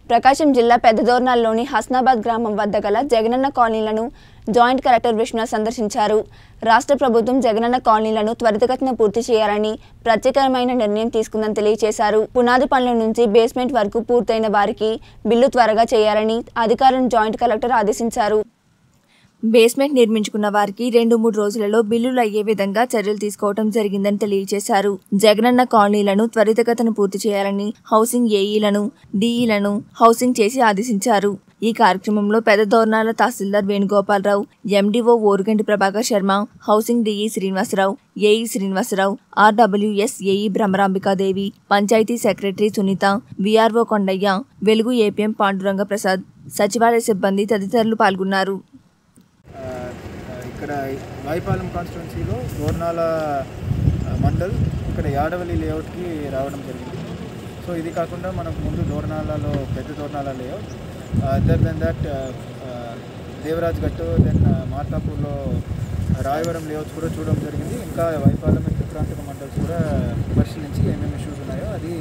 ప్రకాశం జిల్లా పెద్దదోర్నాల్లోని హస్నాబాద్ గ్రామం వద్ద గల జగనన్న కాలనీలను జాయింట్ కలెక్టర్ విష్ణు సందర్శించారు రాష్ట్ర ప్రభుత్వం జగనన్న కాలనీలను త్వరితగతిన పూర్తి చేయాలని ప్రత్యేకమైన నిర్ణయం తీసుకుందని తెలియజేశారు పునాది పనుల నుంచి బేస్మెంట్ వరకు పూర్తయిన వారికి బిల్లు త్వరగా చేయాలని అధికారులను జాయింట్ కలెక్టర్ ఆదేశించారు బేస్మెంట్ నిర్మించుకున్న వారికి రెండు మూడు రోజులలో బిల్లులు అయ్యే విధంగా చర్యలు తీసుకోవడం జరిగిందని తెలియజేశారు జగనన్న కాలనీలను త్వరితగతిన పూర్తి చేయాలని హౌసింగ్ ఏఈలను డిఈలను హౌసింగ్ చేసి ఆదేశించారు ఈ కార్యక్రమంలో పెద్ద దోర్నాల తహసీల్దార్ Venugopalarao MDO Oruganti Prabhakar Sharma housing DE Srinivasarao AE Srinivasarao RWS AE Bhramarambikadevi panchayat secretary Sunitha VRO Kondaiah Velugu APM Panduranga Prasad సచివాలయ సిబ్బంది తదితరులు పాల్గొన్నారు ఆ, ఇక్కడ వాయిపాలెం కాన్స్టిట్యున్సీలో దోర్నాల ఆ, మండల్ ఇక్కడ యాడవల్లి లేఅవుట్కి రావడం జరిగింది సో ఇది కాకుండా మనకు ముందు దోర్నాలలో Pedda Dornala layout other then that Devaraj Gattu then మార్తాపూర్లో Rayavaram layouts కూడా చూడడం జరిగింది ఇంకా వైపాలెం త్రిప్రాంతక మండల్స్ కూడా పరిశీలించి ఏమేమి ఇష్యూస్ ఉన్నాయో అది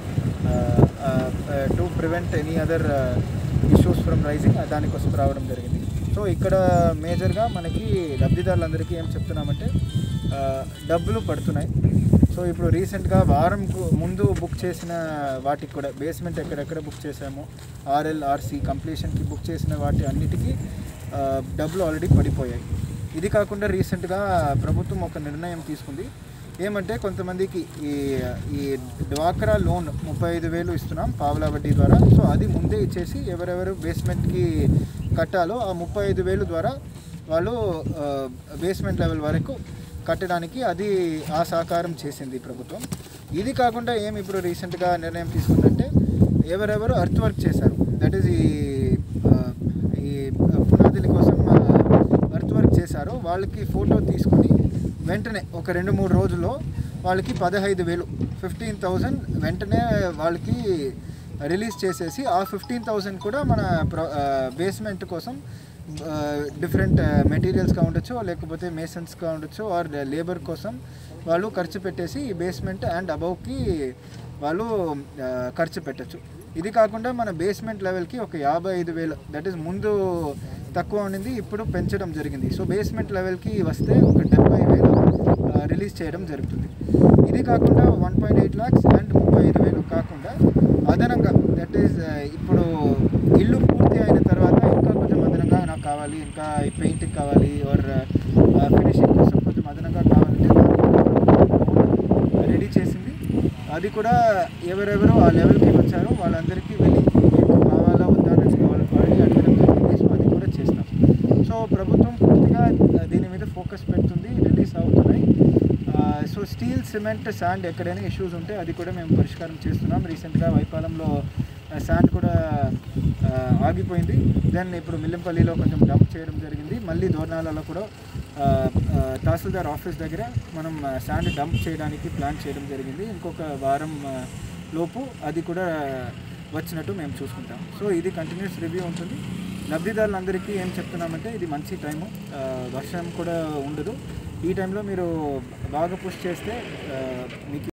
to prevent any other issues from rising దానికోసం రావడం జరిగింది సో ఇక్కడ మేజర్గా మనకి లబ్ధిదారులందరికీ ఏం చెప్తున్నామంటే ఆ, డబ్బులు పడుతున్నాయి సో ఇప్పుడు రీసెంట్గా వారంకు ముందు బుక్ చేసిన వాటికి కూడా బేస్మెంట్ ఎక్కడెక్కడ బుక్ చేసామో ఆర్ఎల్ ఆర్సీ కంప్లీషన్కి బుక్ చేసిన వాటి అన్నిటికీ ఆ, డబ్బులు ఆల్రెడీ పడిపోయాయి ఇది కాకుండా రీసెంట్గా ప్రభుత్వం ఒక నిర్ణయం తీసుకుంది ఏమంటే కొంతమందికి ఈ ఈ డ్వాక్రా లోన్ ముప్పై ఐదు వేలు ఇస్తున్నాం పావలా వడ్డీ ద్వారా సో అది ముందే ఇచ్చేసి ఎవరెవరు బేస్మెంట్కి కట్టాలో ఆ ముప్పై ఐదు వేలు ద్వారా వాళ్ళు ఆ, బేస్మెంట్ లెవెల్ వరకు కట్టడానికి అది ఆ సహకారం చేసింది ప్రభుత్వం ఇది కాకుండా ఏం ఇప్పుడు రీసెంట్గా నిర్ణయం తీసుకుందంటే ఎవరెవరు అర్త్ వర్క్ చేశారు దట్ ఈస్ ఈ ఆ, ఈ పునాదుల కోసం అర్త్ వర్క్ చేశారో వాళ్ళకి ఫోటో తీసుకొని వెంటనే ఒక రెండు మూడు రోజుల్లో వాళ్ళకి పదహైదు వేలు ఫిఫ్టీన్ థౌజండ్ వెంటనే వాళ్ళకి రిలీజ్ చేసేసి ఆ ఫిఫ్టీన్ థౌజండ్ కూడా మన బేస్మెంట్ కోసం డిఫరెంట్ మెటీరియల్స్గా ఉండొచ్చు లేకపోతే మేసన్స్గా ఉండొచ్చు ఆర్ లేబర్ కోసం వాళ్ళు ఖర్చు పెట్టేసి ఈ బేస్మెంట్ అండ్ అబౌవ్కి వాళ్ళు ఆ, ఖర్చు పెట్టచ్చు ఇది కాకుండా మన బేస్మెంట్ లెవెల్కి ఒక యాభై ఐదు వేలు దట్ ఈస్ ముందు తక్కువ ఉండింది ఇప్పుడు పెంచడం జరిగింది సో బేస్మెంట్ లెవెల్కి వస్తే ఒక డెబ్బై వేలు ఆ, రిలీజ్ చేయడం జరుగుతుంది ఇది కాకుండా one point eight lakhs and ముప్పై ఐదు వేలు కాకుండా అదనంగా దట్ ఈస్ ఇప్పుడు ఇల్లు పూర్తి అయిన తర్వాత ఇంకా కొంచెం అదనంగా నాకు కావాలి ఇంకా పెయింటింగ్ కావాలి ఆర్ ఫినిషింగ్ కోసం కొంచెం అదనంగా కావాలంటే రెడీ చేసింది అది కూడా ఎవరెవరు ఆ లెవెల్కి వచ్చారో వాళ్ళందరికీ వెళ్ళి మీకు కావాలా వద్దా అనేది వాళ్ళు ఆల్రెడీ అడగడం జరిగింది సో అది కూడా చేస్తాం సో ప్రభుత్వం పూర్తిగా ఆ, దీని మీద ఫోకస్ పెడుతుంది రిలీజ్ అవుతున్నాయి ఆ, సో స్టీల్ సిమెంట్ శాండ్ ఎక్కడైనా ఇష్యూస్ ఉంటే అది కూడా మేము పరిష్కారం చేస్తున్నాం రీసెంట్గా వైపాలెంలో శాండ్ కూడా ఆ, ఆగిపోయింది దెన్ ఇప్పుడు మిల్లంపల్లిలో కొంచెం డంప్ చేయడం జరిగింది మళ్ళీ దోర్నాలలో కూడా ఆ, ఆ, తహసీల్దార్ ఆఫీస్ దగ్గర మనం శాండ్ డంప్ చేయడానికి ప్లాన్ చేయడం జరిగింది ఇంకొక వారం ఆ, లోపు అది కూడా వచ్చినట్టు మేము చూసుకుంటాం సో ఇది కంటిన్యూస్ రివ్యూ ఉంటుంది లబ్ధిదారులందరికీ ఏం చెప్తున్నామంటే ఇది మంచి టైము ఆ, వర్షం కూడా ఉండదు ఈ టైంలో మీరు బాగా పుష్ చేస్తే ఆ, మీకు